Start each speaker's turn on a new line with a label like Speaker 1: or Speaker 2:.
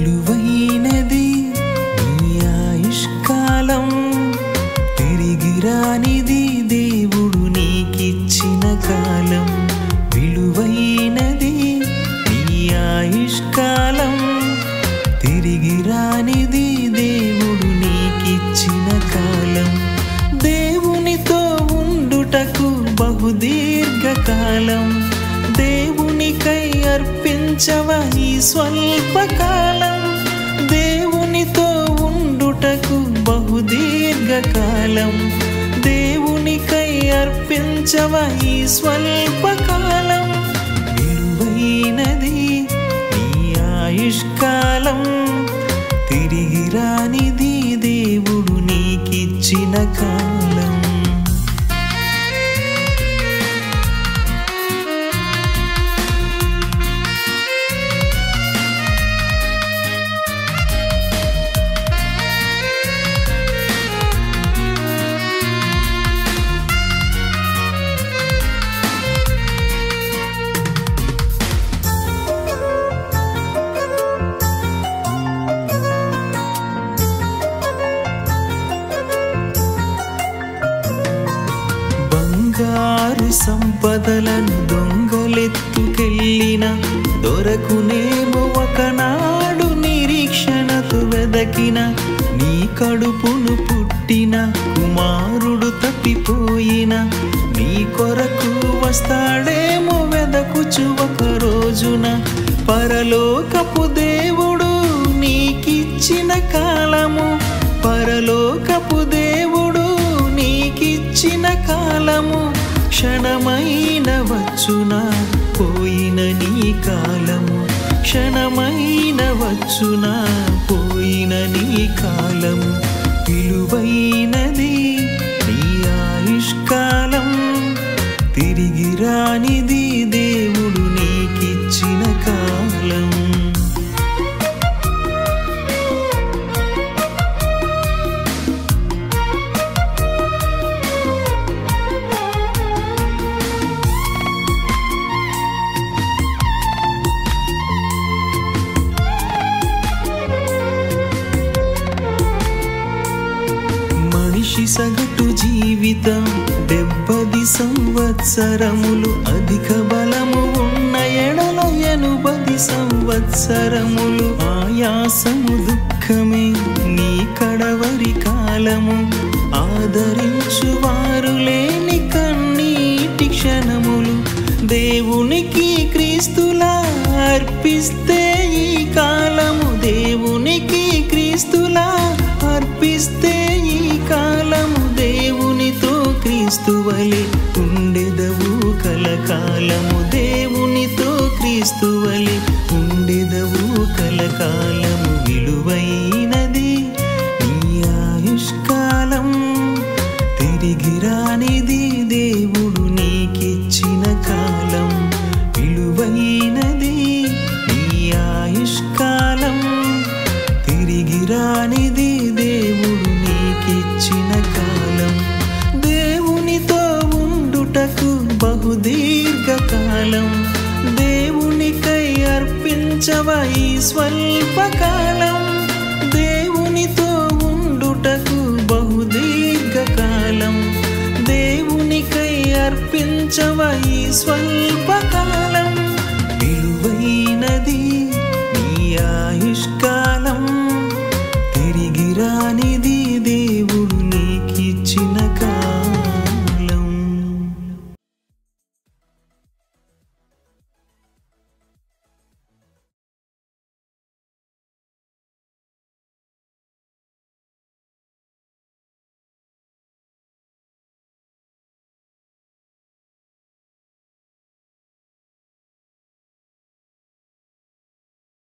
Speaker 1: విలువైనది నీ ఆయుష్కాలం తిరిగి రానిది దేవుడు నీకిచ్చిన కాలం విలువైనది నీ ఆయుష్కాలం తిరిగి రానిది దేవుడు నీకిచ్చిన కాలం దేవునితో ఉండుటకు బహుదీర్ఘకాలం దేవునికై అర్పించవ ఈ స్వల్పకాలం దేవునితో ఉండుటకు బహుదీర్ఘకాలం దేవునికై అర్పించవ ఈ స్వల్పకాలం విలువైనది నీ ఆయుష్కాలం తిరిగి రానిది దేవుడు నీకిచ్చిన కాలం బంగారు సంపదలను దొంగలెత్తుకెళ్ళిన దొరకునేమో ఒకనాడు నిరీక్షణతో వెదకిన నీ కడుపును పుట్టిన కుమారుడు తప్పిపోయిన నీ కొరకు వస్తాడేమో వెదకుచు ఒక రోజున పరలోకపు దేవుడు నీకిచ్చిన కాలము పరలోకపు దేవుడు నీకిచ్చిన కాలము క్షణమైన వచ్చునా పోయిన నీ కాలము క్షణమైన వచ్చునా పోయిన నీ కాలము విలువైనది నీ ఆయుష్కాలం తిరిగి రానిది దేవుడు నీకిచ్చిన కాలం మనిషి సగటు జీవితం డెబ్బది సంవత్సరములు అధిక బలము ఉన్న ఎడల ఎనుబది సంవత్సరములు ఆయాసము దుఃఖమే నీ కడవరి కాలము ఆదరించు వారు లేని కన్నీటి క్షణములు దేవునికి క్రీస్తులా అర్పిస్తే ఈ కాలము దేవునికి క్రీస్తులా అర్పిస్తే ఈ కాలము దేవునితో క్రీస్తువలే ఉండెదవు కలకాలము దేవునితో క్రీస్తువలే ఉండెదవు కలకాలము విలువైనది నీ ఆయుష్కాలం తిరిగి రానిది దేవుడు నీకిచ్చిన కాలం విలువైనది నీ ఆయుష్కాలం తిరిగి రానిది దేవుడు నీకిచ్చిన కాలం దేవునితో ఉండుటకు బహుదీర్ఘకాలం దేవునికై అర్పించవ ఈ స్వల్పకాలం దేవునితో ఉండుటకు బహుదీర్ఘకాలం దేవునికై అర్పించవ ఈ స్వల్పకాలం విలువైనది